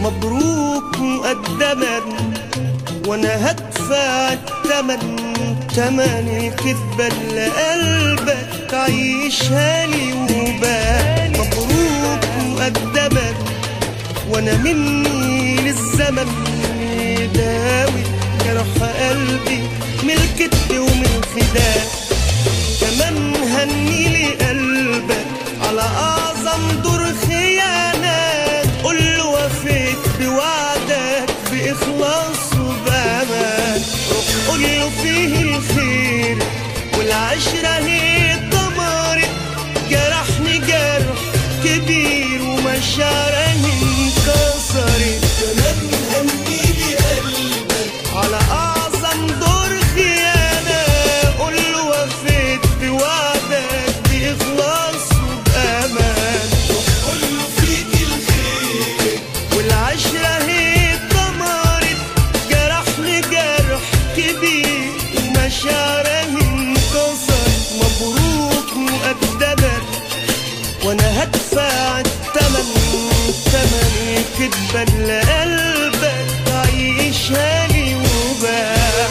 مبروك مقدما وانا هدفع التمن تمن الكذبة اللي قلبك عيشها لي وبال مبروك مقدما وانا مني للزمن يداوي جرح قلبي من الكذب ومن الخداع كمان هني لي قلبك على اعظم دور خيانات قول له وفيت بوعدك باخلاص وبامان روح قول له فيه الخير والعشره هي دمرت جرحني جرح كبير ومشاعره انكسرت كمان هني لي قلبك على اعظم دور خيانه قول له وفيت بوعدك باخلاص وبامان قول له فيك الخير والعشره هي دمرت جرحني جرح كبير ومشاعره انكسرت مبروك مقدما وانا هدفع التمن تمن الكدبة اللي قلبك عيشها لي وباع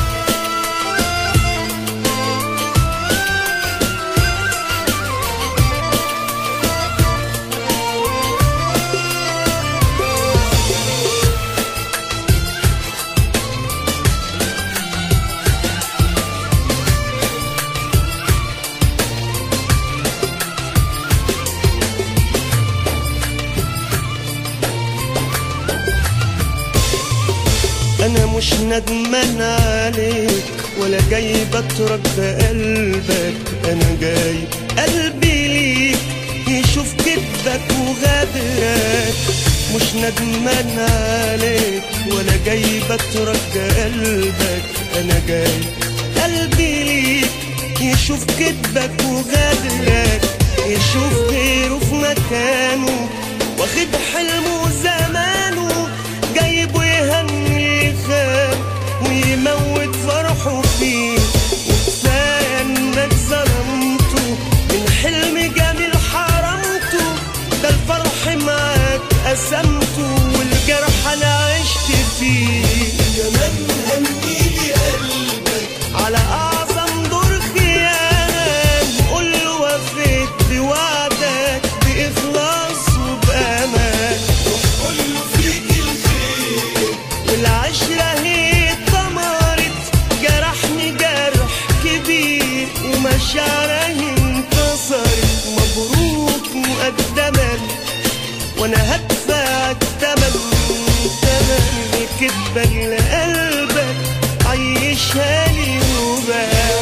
انا مش ندمان عليك ولا جاي بترك بقلبك انا جاي قلبي ليك يشوف كدبك وغدرك مش ندمان عليك ولا جاي بترك قلبك انا جاي قلبي ليك يشوف كدبك وغدرك يشوف غيره في مكانه واخد حلمه زمانه جايبه يهني خان ويموت فرحه فيه وكفايه انك ظلمته من حلم جميل حرمته ده الفرح معاك قسمته والجرح انا عشت فيه كمان هنيلي قلبك على اعظم دور خيانه قول له وفيت بوعدك باخلاص وبامان قول له فيك الخير والعشرة هي اتدمرت جرحني جرح كبير ومشاعره انكسرت مبروك مقدما وانا هدفع التمن تمن الكدبة اللي قلبك عيشها لي وباع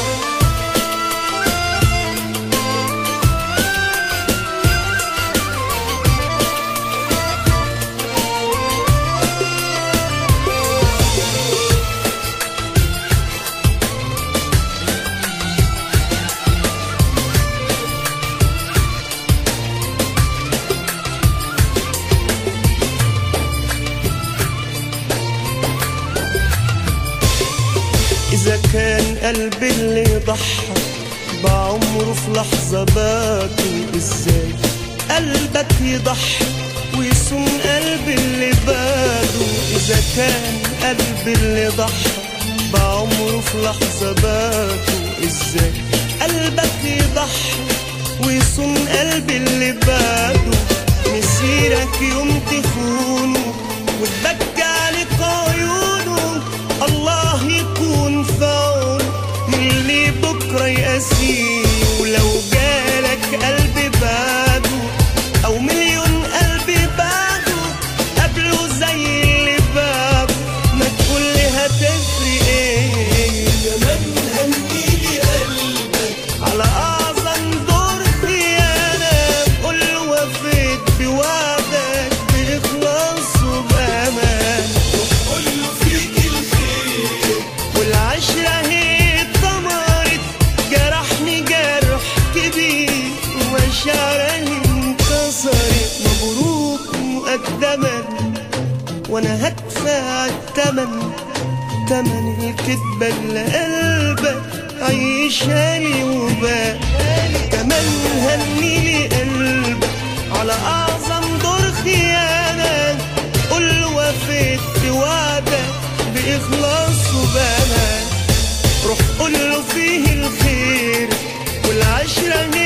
إذا كان قلبي اللي ضحى بعمره في لحظة باته إزاي قلبك يضحي ويصون قلبي اللي باده إذا كان قلبي اللي ضحى بعمره في لحظة باته إزاي قلبك يضحي ويصون قلبي اللي باده مسيرك يوم تخونه وتبكى عليك عيونه الله يكون في عونه اللي بكره يقاسيه ولو جالك قلب بعده او مليون قلب بعده قبله زي اللي بعده ما تقول لي هتفرق ايه كمان هنيلي قلبك على اعظم دور خيانه قول له وفيت بوعدك باخلاص وبامان قول له فيك الخير والعشرة هي اتدمرت جرحني جرح كبير ومشاعره انكسرت مبروك مقدما وانا هدفع التمن تمن الكدبة اللي قلبك عيشها لي وبال كمان هني لي قلبك على اعظم دور خيانة قول وفيت بوعدك بإخلاص وبأمان روح قول له فيه الخير والعشرة